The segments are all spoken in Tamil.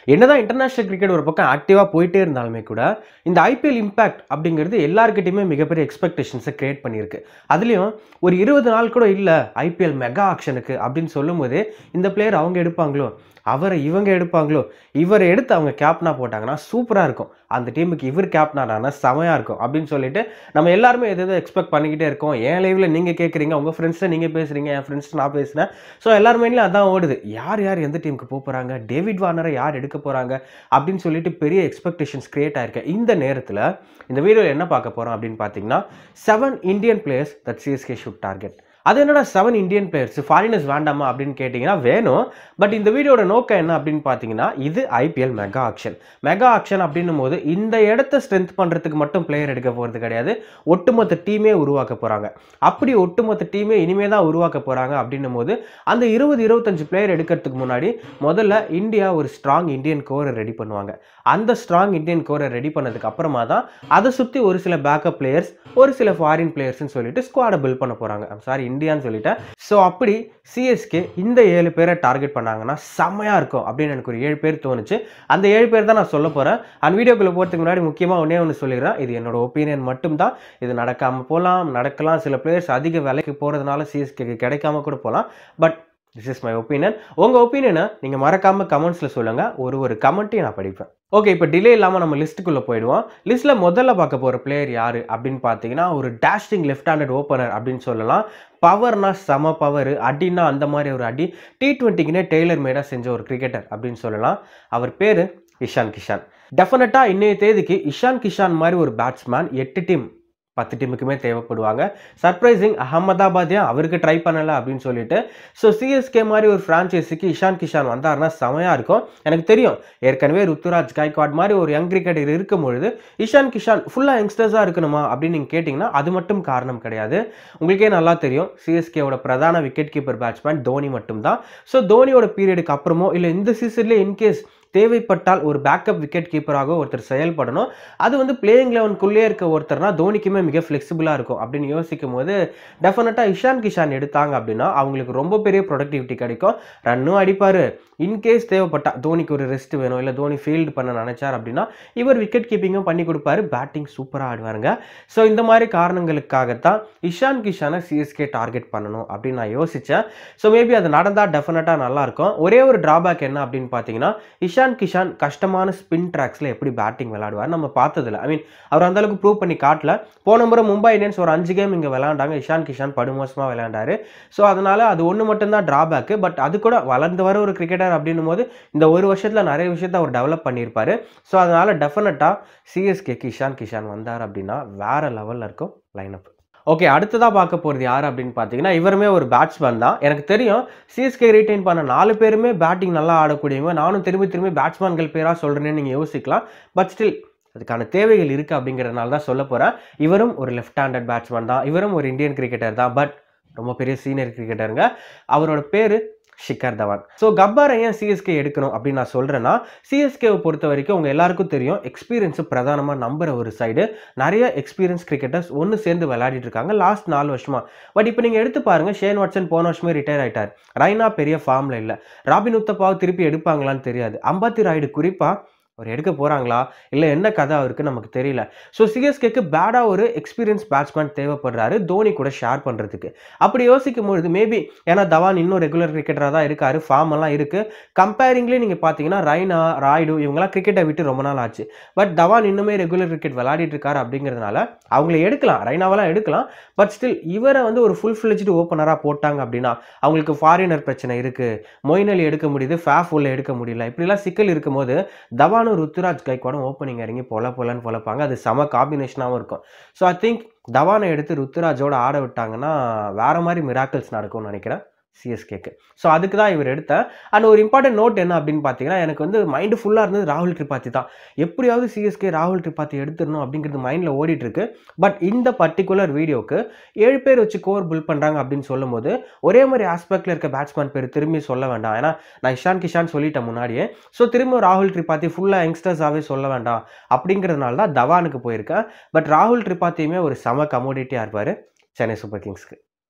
என்னதான் இன்டர்நேஷனல் கிரிக்கெட் ஒரு பக்கம் ஆக்டிவாக போயிட்டே இருந்தாலுமே கூட இந்த ஐபிஎல் இம்பாக்ட் அப்படிங்கிறது எல்லாருக்கிட்டையுமே மிகப்பெரிய எக்ஸ்பெக்டேஷன்ஸை கிரியேட் பண்ணியிருக்கு அதுலேயும் ஒரு இருபது நாள் கூட இல்லை ஐபிஎல் மெகா ஆக்ஷனுக்கு அப்படின்னு சொல்லும்போது இந்த பிளேயர் அவங்க எடுப்பாங்களோ அவரை இவங்க எடுப்பாங்களோ இவரை எடுத்து அவங்க கேப்டனா போட்டாங்கன்னா சூப்பராக இருக்கும் அந்த டீமுக்கு இவர் கேப்டனானா செமையாக இருக்கும் அப்படின்னு சொல்லிட்டு நம்ம எல்லாருமே எது எது எக்ஸ்பெக்ட் பண்ணிக்கிட்டே இருக்கோம் என் லைவில் நீங்கள் கேட்குறீங்க உங்கள் ஃப்ரெண்ட்ஸை நீங்கள் பேசுகிறீங்க என் ஃப்ரெண்ட்ஸ் நான் பேசுகிறேன் ஸோ எல்லார் மைண்ட்லையும் அதான் ஓடுது யார் யார் எந்த டீமுக்கு போக போகிறாங்க டேவிட் வார்னரை யார் எடுக்க போகிறாங்க அப்படின்னு சொல்லிட்டு பெரிய எக்ஸ்பெக்டேஷன்ஸ் கிரியேட் ஆயிருக்கு இந்த நேரத்தில் இந்த வீடியோவில் என்ன பார்க்க போகிறோம் அப்படின்னு பார்த்தீங்கன்னா seven Indian players that CSK should target அது என்னடா செவன் இந்தியன் பிளேயர்ஸ் ஃபாரினர்ஸ் வேண்டாமா அப்படின்னு கேட்டிங்கன்னா வேணும் பட் இந்த வீடியோட நோக்கம் என்ன அப்படின்னு பார்த்தீங்கன்னா இது IPL mega auction mega auction அப்படின்னும் போது இந்த இடத்த ஸ்ட்ரென்த் பண்ணுறதுக்கு மட்டும் பிளேயர் எடுக்க போகிறது கிடையாது ஒட்டுமொத்த டீமே உருவாக்க போகிறாங்க அப்படி ஒட்டுமொத்த டீமே இனிமே தான் உருவாக்க போகிறாங்க அப்படின்னும் போது அந்த இருபது இருபத்தஞ்சு பிளேயர் எடுக்கிறதுக்கு முன்னாடி முதல்ல இந்தியா ஒரு ஸ்ட்ராங் இந்தியன் கோரை ரெடி பண்ணுவாங்க அந்த ஸ்ட்ராங் இந்தியன் கோரை ரெடி பண்ணதுக்கு அப்புறமா தான் அதை சுற்றி ஒரு சில பேக்கப் பிளேயர்ஸ் ஒரு சில ஃபாரின் பிளேயர்ஸ்னு சொல்லிட்டு ஸ்குவாடை பில்ட் பண்ண போகிறாங்க சாரி இந்தியான்னு சொல்லிட்டேன் ஸோ அப்படி சிஎஸ்கே இந்த ஏழு பேரை டார்கெட் பண்ணாங்கன்னா செம்மையாக இருக்கும் அப்படின்னு எனக்கு ஒரு ஏழு பேர் தோணுச்சு அந்த ஏழு பேர் தான் நான் சொல்ல போகிறேன் அந்த வீடியோக்குள்ளே போகிறதுக்கு முன்னாடி முக்கியமாக ஒன்றே ஒன்று சொல்லிடுறேன் இது என்னோட ஒப்பீனியன் மட்டும்தான் இது நடக்காமல் போகலாம் நடக்கலாம் சில பிளேயர்ஸ் அதிக விலைக்கு போகிறதுனால சிஎஸ்கேக்கு கிடைக்காம கூட போகலாம் but this is my opinion உங்கள் ஒப்பீனியனை நீங்கள் மறக்காமல் கமெண்ட்ஸில் சொல்லுங்கள் ஒரு ஒரு கமெண்ட்டையும் நான் படிப்பேன் ஓகே இப்போ டிலே இல்லாமல் நம்ம லிஸ்ட்டுக்குள்ளே போயிடுவோம் லிஸ்ட்டில் முதல்ல பார்க்க போகிற பிளேயர் யார் அப்படின்னு பார்த்தீங்கன்னா ஒரு டேஷிங் லெஃப்ட் ஹேண்டட் ஓப்பனர் அப்படின்னு சொல்லலாம் பவர்னா செம பவர் அடின்னா அந்த மாதிரி ஒரு அடி டி ட்வெண்ட்டிக்குனே டெய்லர் மேடாக செஞ்ச ஒரு கிரிக்கெட்டர் அப்படின்னு சொல்லலாம் அவர் பேர் இஷான் கிஷான் டெஃபினட்டாக இன்னைய தேதிக்கு இஷான் கிஷான் மாதிரி ஒரு பேட்ஸ்மேன் எட்டு டீம் பத்து டீமுக்குமே தேவைப்படுவாங்க சர்ப்ரைசிங் அகமதாபாத் ஏன் அவருக்கு ட்ரை பண்ணலை அப்படின்னு சொல்லிட்டு ஸோ சிஎஸ்கே மாதிரி ஒரு ஃப்ரான்ச்சைஸிக்கு இஷான் கிஷான் வந்தாருன்னா செமையாக இருக்கும் எனக்கு தெரியும் ஏற்கனவே ருத்துராஜ் கைக்வாட் மாதிரி ஒரு யங் கிரிக்கெட்டர் இருக்கும் பொழுது இஷான் கிஷான் ஃபுல்லாக யங்ஸ்டர்ஸாக இருக்கணுமா அப்படின்னு நீங்கள் கேட்டிங்கன்னா அது மட்டும் காரணம் கிடையாது உங்களுக்கே நல்லா தெரியும் சிஎஸ்கேவோட பிரதான விக்கெட் கீப்பர் பேட்ஸ்மேன் தோனி மட்டும்தான் ஸோ தோனியோட பீரியடுக்கு அப்புறமோ இல்லை இந்த சீசன்லேயே இன்கேஸ் தேவைப்பட்டால் ஒரு பேக்கப் விக்கெட் கீப்பராக ஒருத்தர் செயல்படணும் அது வந்து பிளேயிங் லெவனுக்குள்ளே இருக்க ஒருத்தர்னா தோனிக்குமே மிக ஃப்ளெக்சிபிளாக இருக்கும் அப்படின்னு யோசிக்கும் போது டெஃபினட்டாக இஷான் கிஷான் எடுத்தாங்க அப்படின்னா அவங்களுக்கு ரொம்ப பெரிய ப்ரொடக்டிவிட்டி கிடைக்கும் ரன்னும் அடிப்பார் இன்கேஸ் தேவைப்பட்டா தோனிக்கு ஒரு ரெஸ்ட் வேணும் இல்லை தோனி ஃபீல்டு பண்ண நினைச்சார் அப்படின்னா இவர் விக்கெட் கீப்பிங்கும் பண்ணி கொடுப்பாரு பேட்டிங் சூப்பராக ஆடுவாருங்க ஸோ இந்த மாதிரி காரணங்களுக்காகத்தான் இஷான் கிஷானை சிஎஸ்கே டார்கெட் பண்ணணும் அப்படின்னு நான் யோசித்தேன் ஸோ மேபி அது நடந்தால் டெஃபினட்டாக நல்லாயிருக்கும் ஒரே ஒரு ட்ராபேக் என்ன அப்படின்னு பார்த்தீங்கன்னா இஷான் கிஷான் கஷ்டமான ஸ்பின் ட்ராக்ஸில் எப்படி பேட்டிங் விளையாடுவார் நம்ம பார்த்ததில்ல ஐ மீன் அவர் அந்த அளவுக்கு ப்ரூவ் பண்ணி காட்டல போன முறை மும்பை இந்தியன்ஸ் ஒரு அஞ்சு கேம் இங்கே விளையாண்டாங்க இஷான் கிஷான் படுமோசமாக விளையாண்டாரு ஸோ அதனால் அது ஒன்று மட்டும்தான் ட்ராபேக்கு பட் அது கூட வளர்ந்து வர ஒரு கிரிக்கெட்டர் அப்படின்னும் போது இந்த ஒரு வருஷத்தில் நிறைய விஷயத்தை அவர் டெவலப் பண்ணியிருப்பாரு ஸோ அதனால் டெஃபினட்டாக சிஎஸ்கேக்கு இஷான் கிஷான் வந்தார் அப்படின்னா வேற லெவலில் இருக்கும் லைனப் ஓகே அடுத்ததாக பார்க்க போகிறது யார் அப்படின்னு பார்த்தீங்கன்னா இவருமே ஒரு பேட்ஸ்மேன் தான் எனக்கு தெரியும் சிஎஸ்கே ரீட்டைன் பண்ண நாலு பேருமே பேட்டிங் நல்லா ஆடக்கூடியவங்க நானும் திரும்பி திரும்பி பேட்ஸ்மேன்கள் பேராக சொல்கிறேன்னு நீங்கள் யோசிக்கலாம் பட் ஸ்டில் அதுக்கான தேவைகள் இருக்குது அப்படிங்கிறதுனால தான் சொல்ல போகிறேன் இவரும் ஒரு லெஃப்ட் ஹேண்டட் பேட்ஸ்மேன் தான் இவரும் ஒரு இந்தியன் கிரிக்கெட்டர் தான் பட் ரொம்ப பெரிய சீனியர் கிரிக்கெட்டருங்க அவரோட பேர் ஷிகர் தவான் ஸோ கப்பாரை ஏன் சிஎஸ்கே எடுக்கணும் அப்படின்னு நான் சொல்கிறேன்னா சிஎஸ்கேவை பொறுத்த வரைக்கும் உங்கள் எல்லாருக்கும் தெரியும் எக்ஸ்பீரியன்ஸு பிரதானமாக நம்புற ஒரு சைடு நிறைய எக்ஸ்பீரியன்ஸ் கிரிக்கெட்டர்ஸ் ஒன்று சேர்ந்து விளையாடிட்டு இருக்காங்க லாஸ்ட் நாலு வருஷமா பட் இப்போ நீங்கள் எடுத்து பாருங்க ஷேன் வாட்சன் போன வருஷமே ரிட்டையர் ஆயிட்டார் ரைனா பெரிய ஃபார்மில் இல்லை ராபின் உத்தப்பாவை திருப்பி எடுப்பாங்களான்னு தெரியாது அம்பாத்தி ராய்டு குறிப்பாக அவர் எடுக்க போகிறாங்களா இல்லை என்ன கதை அவருக்கு நமக்கு தெரியல ஸோ சிஎஸ்கேக்கு பேடாக ஒரு எக்ஸ்பீரியன்ஸ் பேட்ஸ்மேன் தேவைப்படுறாரு தோனி கூட ஷேர் பண்ணுறதுக்கு அப்படி யோசிக்கும் பொழுது மேபி ஏன்னா தவான் இன்னும் ரெகுலர் கிரிக்கெட்டராக தான் இருக்காரு ஃபார்ம் எல்லாம் இருக்குது கம்பேரிங்லேயே நீங்கள் பார்த்தீங்கன்னா ரைனா ராய்டு இவங்கெல்லாம் கிரிக்கெட்டை விட்டு ரொம்ப நாள் ஆச்சு பட் தவான் இன்னுமே ரெகுலர் கிரிக்கெட் விளையாடிட்டு இருக்காரு அப்படிங்கிறதுனால அவங்கள எடுக்கலாம் ரைனாவெல்லாம் எடுக்கலாம் பட் ஸ்டில் இவரை வந்து ஒரு ஃபுல் ஃபிளெஜ்டு ஓப்பனராக போட்டாங்க அப்படின்னா அவங்களுக்கு ஃபாரினர் பிரச்சனை இருக்குது மொயின் அலி எடுக்க முடியுது ஃபேஃப் உள்ள எடுக்க முடியல இப்படிலாம் சிக்கல் இருக்கும்போது தவான் தவானும் ருத்துராஜ் கைக்கோடும் ஓப்பனிங் இறங்கி பொல பொலன்னு பொலப்பாங்க அது செம காம்பினேஷனாகவும் இருக்கும் ஸோ ஐ திங்க் தவானை எடுத்து ருத்துராஜோட ஆட விட்டாங்கன்னா வேற மாதிரி மிராக்கிள்ஸ் நடக்கும்னு நினைக்கிறேன் சிஎஸ்கேக்கு ஸோ அதுக்கு தான் இவர் எடுத்தேன் அண்ட் ஒரு இம்பார்ட்டன்ட் நோட் என்ன அப்படின்னு பார்த்தீங்கன்னா எனக்கு வந்து மைண்டு ஃபுல்லாக இருந்தது ராகுல் திரிபாத்தி தான் எப்படியாவது சிஎஸ்கே ராகுல் திரிபாத்தி எடுத்துடணும் அப்படிங்கிறது மைண்டில் ஓடிட்டு இருக்கு பட் இந்த பர்டிகுலர் வீடியோக்கு ஏழு பேர் வச்சு கோர் பில்ட் பண்ணுறாங்க அப்படின்னு சொல்லும்போது ஒரே மாதிரி ஆஸ்பெக்டில் இருக்க பேட்ஸ்மேன் பேர் திரும்பி சொல்ல வேண்டாம் ஏன்னா நான் இஷான் கிஷான் சொல்லிட்டேன் முன்னாடியே ஸோ திரும்ப ராகுல் திரிபாத்தி ஃபுல்லாக யங்ஸ்டர்ஸாகவே சொல்ல வேண்டாம் அப்படிங்கிறதுனால தான் தவானுக்கு போயிருக்கேன் பட் ராகுல் திரிபாத்தியுமே ஒரு செம கமோடிட்டியாக இருப்பார் சென்னை சூப்பர் கிங்ஸ்க்கு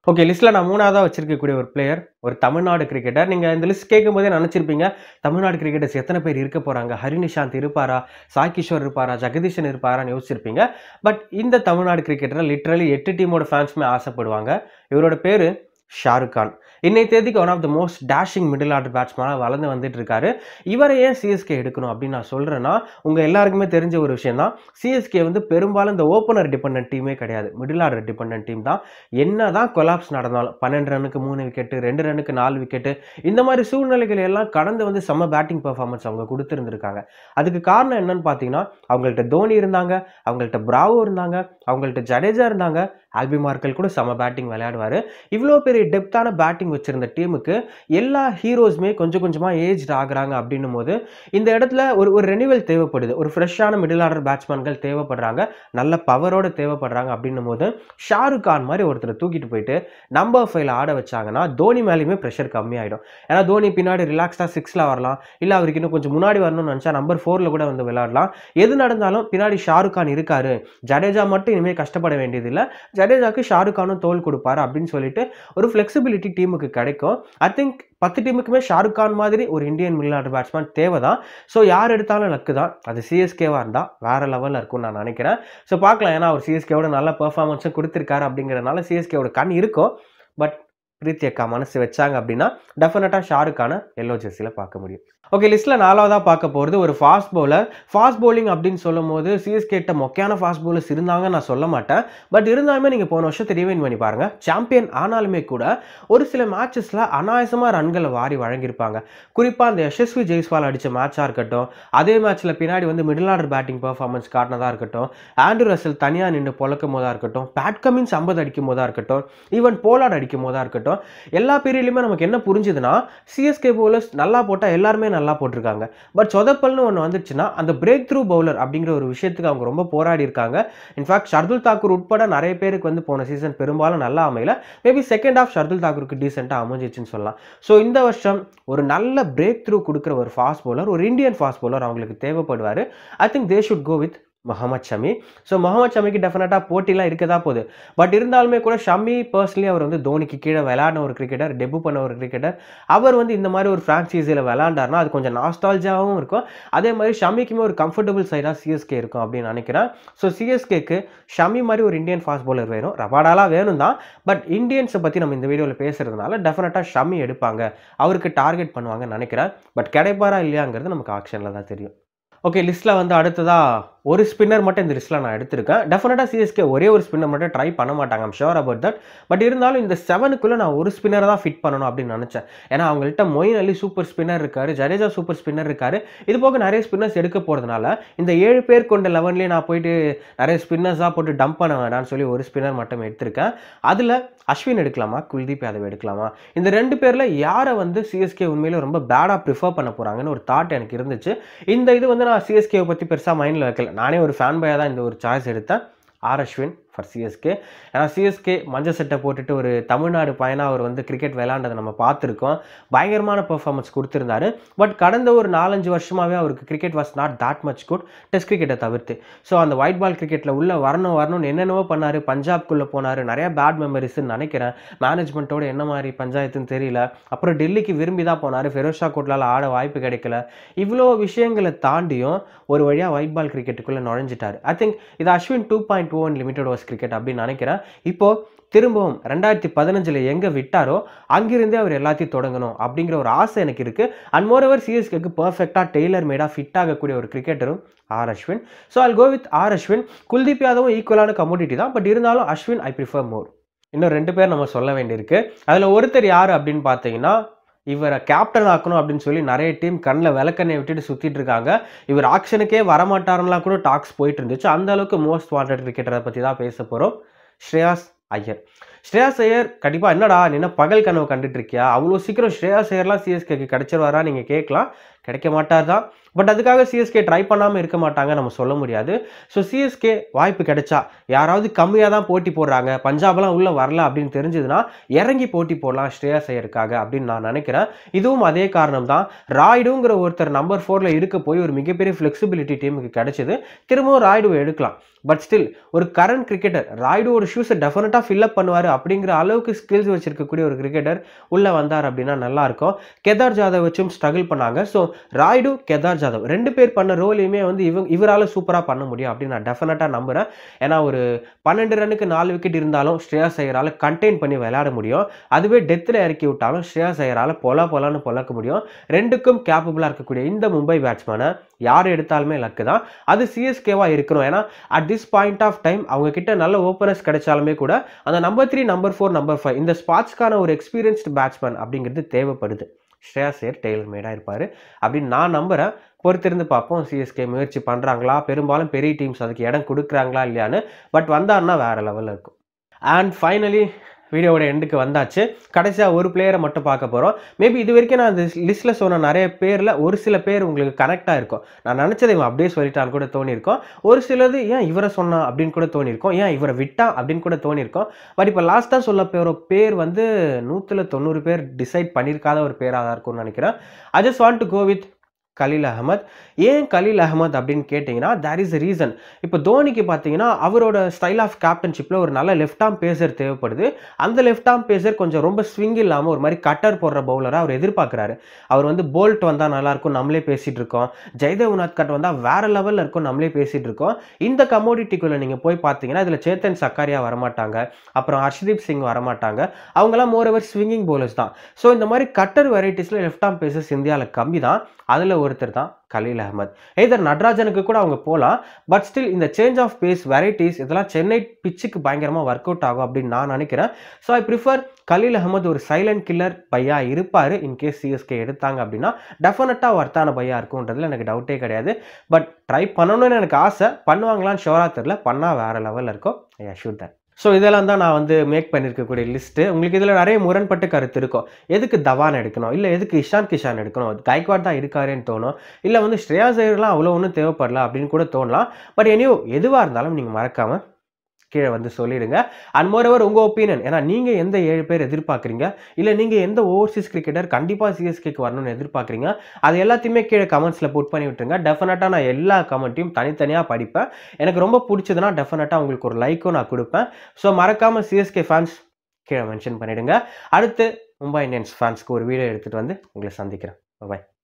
ஓகே லிஸ்ட்டில் நான் மூணாவதாக வச்சிருக்கக்கூடிய ஒரு பிளேயர் ஒரு தமிழ்நாடு கிரிக்கெட்டர் நீங்கள் இந்த லிஸ்ட் கேட்கும் போதே நினச்சிருப்பீங்க தமிழ்நாடு கிரிக்கெட்டர்ஸ் எத்தனை பேர் இருக்க போகிறாங்க ஹரிநிஷாந்த் இருப்பாரா சாய் கிஷோர் இருப்பாரா ஜெகதீஷன் இருப்பாரான்னு யோசிச்சிருப்பீங்க பட் இந்த தமிழ்நாடு கிரிக்கெட்டர் லிட்ரலி எட்டு டீமோட ஃபேன்ஸுமே ஆசைப்படுவாங்க இவரோட பேர் ஷாருக் கான் இன்னைக்கு தேதிக்கு one of the most dashing middle order பேட்ஸ்மேனாக வளர்ந்து வந்துட்டு இருக்காரு இவரை ஏன் சிஎஸ்கே எடுக்கணும் அப்படின்னு நான் சொல்கிறேன்னா உங்கள் எல்லாருக்குமே தெரிஞ்ச ஒரு விஷயம் தான் சிஎஸ்கே வந்து பெரும்பாலும் இந்த ஓப்பனர் டிபெண்ட் டீமே கிடையாது மிடில் ஆர்டர் டிபெண்ட் டீம் தான் என்ன தான் கொலாப்ஸ் நடந்தாலும் பன்னெண்டு ரன்னுக்கு மூணு விக்கெட்டு ரெண்டு ரன்னுக்கு நாலு விக்கெட்டு இந்த மாதிரி சூழ்நிலைகள் எல்லாம் கடந்து வந்து செம்ம பேட்டிங் பெர்ஃபார்மன்ஸ் அவங்க கொடுத்துருந்துருக்காங்க அதுக்கு காரணம் என்னன்னு பார்த்தீங்கன்னா அவங்கள்ட்ட தோனி இருந்தாங்க அவங்கள்ட்ட பிராவோ இருந்தாங்க அவங்கள்ட்ட ஜடேஜா இருந்தாங்க ஆல்பி மார்க்கல் கூட செம பேட்டிங் விளையாடுவார் இவ்வளோ பெரிய டெப்த்தான பேட்டிங் வச்சிருந்த டீமுக்கு எல்லா ஹீரோஸுமே கொஞ்சம் கொஞ்சமாக ஏஜ்ட் ஆகுறாங்க அப்படின்னும் போது இந்த இடத்துல ஒரு ஒரு ரெனிவல் தேவைப்படுது ஒரு ஃப்ரெஷ்ஷான மிடில் ஆர்டர் பேட்ஸ்மேன்கள் தேவைப்படுறாங்க நல்ல பவரோட தேவைப்படுறாங்க அப்படின்னும் போது ஷாருக் கான் மாதிரி ஒருத்தரை தூக்கிட்டு போயிட்டு நம்பர் ஃபைவ்ல ஆட வச்சாங்கன்னா தோனி மேலேயுமே ப்ரெஷர் கம்மியாயிடும் ஏன்னா தோனி பின்னாடி ரிலாக்ஸ்டாக சிக்ஸில் வரலாம் இல்லை அவருக்கு இன்னும் கொஞ்சம் முன்னாடி வரணும்னு நினச்சா நம்பர் ஃபோரில் கூட வந்து விளையாடலாம் எது நடந்தாலும் பின்னாடி ஷாருக் கான் இருக்காரு ஜடேஜா மட்டும் இனிமேல் கஷ்டப்பட வேண்டியதில்லை ஜடேஜாக்கு ஷாருக் கானும் தோல் கொடுப்பாரு அப்படின்னு சொல்லிட்டு ஒரு ஃப்ளெக்சிபிலிட்டி டீமுக்கு கிடைக்கும் ஐ திங்க் பத்து டீமுக்குமே ஷாருக் கான் மாதிரி ஒரு இந்தியன் மிடில் ஆர்டர் பேட்ஸ்மேன் தேவை தான் ஸோ யார் எடுத்தாலும் லக்கு தான் அது சிஎஸ்கேவாக இருந்தால் வேறு லெவலில் இருக்கும்னு நான் நினைக்கிறேன் ஸோ பார்க்கலாம் ஏன்னா அவர் சிஎஸ்கேவோட நல்ல பெர்ஃபார்மன்ஸும் கொடுத்துருக்காரு அப்படிங்கிறனால சிஎஸ்கேவோட கண் இருக்கும் பட் பிரீத்தி அக்கா மனசு வச்சாங்க அப்படின்னா டெஃபினட்டாக ஷாருக்கான எல்லோ ஜெர்சியில் பார்க்க முடியும் ஓகே லிஸ்ட்டில் நாலாவதாக பார்க்க போகிறது ஒரு ஃபாஸ்ட் பவுலர் ஃபாஸ்ட் bowling அப்படின்னு சொல்லும் போது சிஎஸ்கேட்ட மொக்கையான ஃபாஸ்ட் bowlers இருந்தாங்க நான் சொல்ல மாட்டேன் பட் இருந்தாலுமே நீங்கள் போன வருஷத்தை ரிவைன் பண்ணி பாருங்கள் சாம்பியன் ஆனாலுமே கூட ஒரு சில மேட்சஸில் அனாயசமாக ரன்களை வாரி வழங்கியிருப்பாங்க குறிப்பாக அந்த யஷஸ்வி ஜெய்ஸ்வால் அடித்த மேட்சாக இருக்கட்டும் அதே மேட்ச்சில் பின்னாடி வந்து மிடில் ஆர்டர் பேட்டிங் பர்ஃபார்மன்ஸ் காட்டினதாக இருக்கட்டும் ஆண்ட்ரூ ரசல் தனியாக நின்று பொழக்கும் போதாக இருக்கட்டும் பேட் கமின்ஸ் ஐம்பது அடிக்கும் போதாக இருக்கட்டும் ஈவன் போலாட் அடிக்கும் போதாக இருக்கட்டும் எல்லா பீரியட்லையுமே நமக்கு என்ன புரிஞ்சுதுன்னா சிஎஸ்கே bowlers நல்லா போட்டால் எல்லாருமே நல்லா போட்டிருக்காங்க பட் சொதப்பல்னு ஒன்று வந்துச்சுன்னா அந்த பிரேக் த்ரூ பவுலர் அப்படிங்கிற ஒரு விஷயத்துக்கு அவங்க ரொம்ப போராடி இருக்காங்க இன்ஃபேக்ட் ஷர்துல் தாக்கூர் உட்பட நிறைய பேருக்கு வந்து போன சீசன் பெரும்பாலும் நல்லா அமையல மேபி செகண்ட் ஆஃப் ஷர்துல் தாக்கூருக்கு டீசெண்டாக அமைஞ்சிச்சுன்னு சொல்லலாம் ஸோ இந்த வருஷம் ஒரு நல்ல பிரேக் த்ரூ கொடுக்குற ஒரு ஃபாஸ்ட் bowler ஒரு இந்தியன் ஃபாஸ்ட் bowler அவங்களுக்கு தேவைப்படுவார் I think they should go with Mohammed Shami so Mohammed ஷமிக்கு டெஃபினட்டாக போட்டிலாம் இருக்க தான் போகுது பட் இருந்தாலுமே கூட ஷமி பர்சனலி அவர் வந்து தோனிக்கு கீழே விளையாடின ஒரு கிரிக்கெட்டர் டெபு பண்ண ஒரு கிரிக்கெட்டர் அவர் வந்து இந்த மாதிரி ஒரு ஃப்ரான்ச்சைஸியில் விளையாண்டார்னா அது கொஞ்சம் நாஸ்டாலஜாவும் இருக்கும் அதே மாதிரி ஷமிக்குமே ஒரு கம்ஃபர்டபுள் சைடாக சிஎஸ்கே இருக்கும் அப்படின்னு நினைக்கிறேன் ஸோ சிஎஸ்கேக்கு ஷமி மாதிரி ஒரு இந்தியன் ஃபாஸ்ட் bowler வேணும் ரபாடாலாம் வேணும் தான் பட் இந்தியன்ஸை பற்றி நம்ம இந்த வீடியோவில் பேசுறதுனால டெஃபினட்டாக ஷமி எடுப்பாங்க அவருக்கு டார்கெட் பண்ணுவாங்கன்னு நினைக்கிறேன் பட் கிடைப்பாரா இல்லையாங்கிறது நமக்கு ஆக்ஷனில் தான் தெரியும் ஓகே லிஸ்ட்டில் வந்து அடுத்ததாக ஒரு ஸ்பின்னர் மட்டும் இந்த லிஸ்ட்டில் நான் எடுத்திருக்கேன் டெஃபினட்டாக சிஎஸ்கே ஒரே ஒரு ஸ்பின்னர் மட்டும் ட்ரை பண்ண மாட்டாங்க I'm sure about that but இருந்தாலும் இந்த செவனுக்குள்ளே நான் ஒரு ஸ்பின்னர் தான் ஃபிட் பண்ணணும் அப்படின்னு நினச்சேன் ஏன்னா அவங்கள்ட்ட மொயின் அலி சூப்பர் ஸ்பின்னர் இருக்காரு ஜடேஜா சூப்பர் ஸ்பின்னர் இருக்காரு இது போக நிறைய ஸ்பின்னர்ஸ் எடுக்க போகிறதுனால இந்த ஏழு பேர் கொண்ட லெவன்லேயே நான் போயிட்டு நிறைய ஸ்பின்னர்ஸாக போட்டு டம்ப் பண்ண வேண்டாம்னு சொல்லி ஒரு ஸ்பின்னர் மட்டும் எடுத்திருக்கேன் அதில் அஸ்வின் எடுக்கலாமா குல்தீப் யாதவ் எடுக்கலாமா இந்த ரெண்டு பேரில் யாரை வந்து சிஎஸ்கே உண்மையிலே ரொம்ப பேடாக ப்ரிஃபர் பண்ண போகிறாங்கன்னு ஒரு தாட் எனக்கு இருந்துச்சு இந்த இது வந்து நான் சிஎஸ்கேவை பற்றி பெருசாக மைண்டில் வைக்கல நானே ஒரு ஃபேன் பையாக தான் இந்த ஒரு சாய்ஸ் எடுத்தேன் ஆர் அஸ்வின் ஃபார் சிஎஸ்கே ஏன்னா சிஎஸ்கே மஞ்சள் சட்டை போட்டுட்டு ஒரு தமிழ்நாடு பையனாக அவர் வந்து கிரிக்கெட் விளையாண்டதை நம்ம பார்த்துருக்கோம் பயங்கரமான பெர்ஃபார்மன்ஸ் கொடுத்துருந்தாரு பட் கடந்த ஒரு நாலஞ்சு வருஷமாகவே அவருக்கு cricket was not that much good test கிரிக்கெட்டை தவிர்த்து ஸோ அந்த ஒயிட் பால் கிரிக்கெட்டில் உள்ளே வரணும் வரணும்னு என்னென்னவோ பண்ணார் பஞ்சாப்குள்ளே போனார் நிறையா பேட் மெமரிஸ்ன்னு நினைக்கிறேன் மேனேஜ்மெண்ட்டோட என்ன மாதிரி பஞ்சாயத்துன்னு தெரியல அப்புறம் டெல்லிக்கு விரும்பி தான் போனார் ஃபெரோஷா கோட்லால் ஆட வாய்ப்பு கிடைக்கல இவ்வளோ விஷயங்களை தாண்டியும் ஒரு வழியாக ஒயிட் பால் கிரிக்கெட்டுக்குள்ளே நுழைஞ்சிட்டாரு ஐ திங்க் இது Ashwin two point two one limited overs cricket அப்படின்னு நினைக்கிறேன் இப்போது திரும்பவும் ரெண்டாயிரத்தி பதினஞ்சில் எங்கே விட்டாரோ அங்கிருந்தே அவர் எல்லாத்தையும் தொடங்கணும் அப்படிங்கிற ஒரு ஆசை எனக்கு இருக்குது அண்ட் மோரோவர் சிஎஸ்கேக்கு பர்ஃபெக்டாக டெய்லர் மேடாக ஃபிட் ஆகக்கூடிய ஒரு கிரிக்கெட்டரும் R Ashwin so I'll go with R Ashwin Kuldeep யாதவும் ஈக்குவலான கமோடிட்டி தான் பட் இருந்தாலும் அஸ்வின் ஐ ப்ரிஃபர் மோர் இன்னும் ரெண்டு பேர் நம்ம சொல்ல வேண்டியிருக்கு அதில் ஒருத்தர் யார் அப்படின்னு பார்த்தீங்கன்னா இவரை கேப்டன் ஆக்கணும் அப்படின்னு சொல்லி நிறைய டீம் கண்ணில் விளக்கெண்ணை விட்டுட்டு சுற்றிட்டு இருக்காங்க இவர் ஆக்ஷனுக்கே வரமாட்டாருலாம் கூட டாக்ஸ் போயிட்டு இருந்துச்சு அந்த அளவுக்கு மோஸ்ட் வாண்டட் கிரிக்கெட்டரை பற்றி தான் பேச போகிறோம் ஸ்ரேயாஸ் ஐயர் ஸ்ரேயாஸ் ஐயர் கண்டிப்பாக என்னடா நீ என்ன பகல் கனவு கண்டுட்டு இருக்கியா அவ்வளோ சீக்கிரம் ஸ்ரேயாஸ் ஐயர்லாம் சிஎஸ்கேக்கு கிடச்சிருவாரா நீங்கள் கேட்கலாம் கிடைக்க மாட்டார் தான் பட் அதுக்காக சிஎஸ்கே ட்ரை பண்ணாமல் இருக்க மாட்டாங்க நம்ம சொல்ல முடியாது ஸோ சிஎஸ்கே வாய்ப்பு கிடைச்சா யாராவது கம்மியாக தான் போட்டி போடுறாங்க பஞ்சாப்லாம் உள்ளே வரல அப்படின்னு தெரிஞ்சதுன்னா இறங்கி போட்டி போடலாம் ஸ்ரேயஸ் ஐயருக்காக அப்படின்னு நான் நினைக்கிறேன் இதுவும் அதே காரணம் தான் ராய்டுங்கிற ஒருத்தர் நம்பர் ஃபோரில் இருக்க போய் ஒரு மிகப்பெரிய ஃப்ளெக்சிபிலிட்டி டீமுக்கு கிடைச்சது திரும்பவும் ராய்டுவை எடுக்கலாம் பட் ஸ்டில் ஒரு கரண்ட் கிரிக்கெட்டர் ராய்டு ஒரு ஷூஸை டெஃபினட்டாக ஃபில்அப் பண்ணுவார் அப்படிங்கிற அளவுக்கு ஸ்கில்ஸ் வச்சிருக்கக்கூடிய ஒரு கிரிக்கெட்டர் உள்ளே வந்தார் அப்படின்னா நல்லாயிருக்கும் கேதார் ஜாதவ் வச்சும் ஸ்ட்ரகிள் பண்ணாங்க ஸோ ராய்டு கேதார் ஜாதவ் ரெண்டு பேர் பண்ண ரோலையுமே வந்து இவங்க இவரால் சூப்பராக பண்ண முடியும் அப்படின்னு நான் டெஃபினட்டாக நம்புகிறேன் ஏன்னா ஒரு பன்னெண்டு ரன்னுக்கு நாலு விக்கெட் இருந்தாலும் ஸ்ரேயாஸ் ஐயரால் கண்டெயின் பண்ணி விளையாட முடியும் அதுவே டெத்தில் இறக்கி விட்டாலும் ஸ்ரேயாஸ் ஐயரால் பொல பொலன்னு பொலக்க முடியும் ரெண்டுக்கும் கேப்பபிளாக இருக்கக்கூடிய இந்த மும்பை பேட்ஸ்மேனை யார் எடுத்தாலுமே லக்கு தான் அது சிஎஸ்கேவாக இருக்கணும் ஏன்னா at this point of time அவங்க கிட்ட நல்ல ஓப்பனர்ஸ் கிடைச்சாலுமே கூட அந்த number three number four number five இந்த ஸ்பாட்ஸ்க்கான ஒரு எக்ஸ்பீரியன்ஸ்டு பேட்ஸ்மேன் அப்படிங்கிறது தேவைப்படுது ஸ்ரேயாஸ் ஐயர் டெய்லர் மேடாக இருப்பார் அப்படின்னு நான் நம்புகிறேன் பொறுத்திருந்து பார்ப்போம் சிஎஸ்கே முயற்சி பண்ணுறாங்களா பெரும்பாலும் பெரிய டீம்ஸ் அதுக்கு இடம் கொடுக்குறாங்களா இல்லையான்னு பட் வந்தாருன்னா வேறு லெவலில் இருக்கும் அண்ட் ஃபைனலி வீடியோவோட எண்டுக்கு வந்தாச்சு கடைசியாக ஒரு பிளேயரை மட்டும் பார்க்க போகிறோம் மேபி இது வரைக்கும் நான் அந்த லிஸ்ட்டில் சொன்ன நிறைய பேரில் ஒரு சில பேர் உங்களுக்கு கனெக்டாக இருக்கும் நான் நினச்சதை இவன் அப்படியே சொல்லிட்டான்னு கூட தோணியிருக்கோம் ஒரு சிலது ஏன் இவரை சொன்னான் அப்படின்னு கூட தோணியிருக்கோம் ஏன் இவரை விட்டான் அப்படின்னு கூட தோணியிருக்கோம் பட் இப்போ லாஸ்ட்டாக சொல்ல போகிற பேர் வந்து நூற்றில் தொண்ணூறு பேர் டிசைட் பண்ணியிருக்காத ஒரு பேராக தான் இருக்கும்னு நினைக்கிறேன் I just want to go with Khaleel Ahmed ஏன் கலீல் அகமத் அப்படின்னு கேட்டிங்கன்னா தேர் இஸ் a ரீசன் இப்போ தோனிக்கு பார்த்தீங்கன்னா அவரோட ஸ்டைல் ஆஃப் கேப்டன்ஷிப்பில் ஒரு நல்ல லெஃப்ட் ஆம் பேசர் தேவைப்படுது அந்த லெஃப்ட் ஆம் பேசர் கொஞ்சம் ரொம்ப ஸ்விங் இல்லாமல் ஒரு மாதிரி கட்டர் போடுற பவுலராக அவர் எதிர்பார்க்குறாரு அவர் வந்து போல்ட் வந்தால் நல்லாயிருக்கும் நம்மளே பேசிகிட்டு இருக்கோம் ஜெயதேவ் உனாத்கட் வந்தால் வேறு லெவலில் இருக்கும் நம்மளே பேசிகிட்டு இருக்கோம் இந்த கமோடிட்டிக்குள்ளே நீங்கள் போய் பார்த்தீங்கன்னா இதில் சேத்தன் சக்காரியா வரமாட்டாங்க அப்புறம் ஹர்ஷதீப் சிங் வரமாட்டாங்க அவங்களாம் மோர் ஸ்விங்கிங் bowlers தான் ஸோ இந்த மாதிரி கட்டர் வெரைட்டிஸில் லெஃப்ட் ஆம் பேசர்ஸ் இந்தியாவில் கம்மி தான் அதில் ஒருத்தர் தான் கலீல் அகமத் எதர் நட்ராஜனுக்கு கூட அவங்க போகலாம் பட் ஸ்டில் இந்த சேஞ்ச் ஆஃப் பேஸ் வெரைட்டிஸ் இதெல்லாம் சென்னை பிச்சுக்கு பயங்கரமாக ஒர்க் அவுட் ஆகும் அப்படின்னு நான் நினைக்கிறேன் so I prefer Khaleel Ahmed ஒரு சைலண்ட் கில்லர் பையா இருப்பார் இன்கேஸ் சிஎஸ்கே எடுத்தாங்க அப்படின்னா டெஃபினட்டாக ஒர்த்தான பையா இருக்கும்ன்றதுல எனக்கு டவுட்டே கிடையாது பட் ட்ரை பண்ணணும்னு எனக்கு ஆசை பண்ணுவாங்களான்னு ஷோராக தெரில பண்ணால் வேறு லெவலில் இருக்கும் ஐ ஷூட் தட் ஸோ இதெல்லாம் தான் நான் வந்து மேக் பண்ணியிருக்கக்கூடிய லிஸ்ட்டு உங்களுக்கு இதில் நிறைய முரண்பட்ட கருத்து இருக்கும் எதுக்கு தவான் எடுக்கணும் இல்லை எதுக்கு இஷான் கிஷான் எடுக்கணும் கைக்வாட் தான் இருக்காருன்னு தோணும் இல்லை வந்து ஸ்ரேயாஸ் ஐயர்லாம் அவ்வளோ ஒன்றும் தேவைப்படல அப்படின்னு கூட தோணலாம் பட் எனியோ எதுவாக இருந்தாலும் நீங்கள் மறக்காமல் கீழே வந்து சொல்லிடுங்க அண்ட் மோரோவர் உங்கள் ஒப்பீனியன் ஏன்னா நீங்கள் எந்த ஏழு பேர் எதிர்பார்க்குறீங்க இல்லை நீங்கள் எந்த ஓவர்சீஸ் கிரிக்கெட்டர் கண்டிப்பாக சிஎஸ்கேக்கு வரணும்னு எதிர்பார்க்குறீங்க அது எல்லாத்தையுமே கீழே கமெண்ட்ஸில் புட் பண்ணி விட்டுருங்க டெஃபினட்டாக நான் எல்லா கமெண்ட்டையும் தனித்தனியாக படிப்பேன் எனக்கு ரொம்ப பிடிச்சதுன்னா டெஃபினட்டாக உங்களுக்கு ஒரு லைக்கும் நான் கொடுப்பேன் ஸோ மறக்காமல் சிஎஸ்கே ஃபேன்ஸ் கீழே மென்ஷன் பண்ணிவிடுங்க அடுத்து மும்பை இந்தியன்ஸ் ஃபேன்ஸ்க்கு ஒரு வீடியோ எடுத்துகிட்டு வந்து உங்களை சந்திக்கிறேன் பாய்